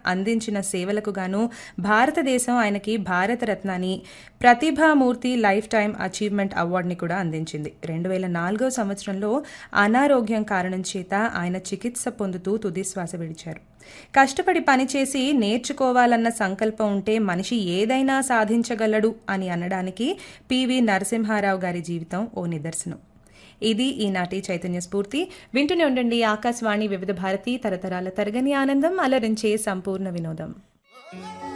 అందించిన సేవలకు గాను భారతదేశం ఆయనకి భారతరత్నాన్ని ప్రతిభామూర్తి లైఫ్ టైం అచీవ్మెంట్ అవార్డుని కూడా అందించింది రెండు వేల నాలుగో సంవత్సరంలో అనారోగ్యం కారణం చేత ఆయన చికిత్స పొందుతూ తుది శ్వాస విడిచారు కష్టపడి పనిచేసి నేర్చుకోవాలన్న సంకల్పం ఉంటే మనిషి ఏదైనా సాధించగలడు అని అనడానికి పివి నరసింహారావు గారి జీవితం ఓ నిదర్శనం ఇది ఈనాటి చైతన్య స్ఫూర్తి వింటూనే ఉండండి ఆకాశవాణి వివిధ భారతి తరతరాల తరగని ఆనందం అలరించే సంపూర్ణ వినోదం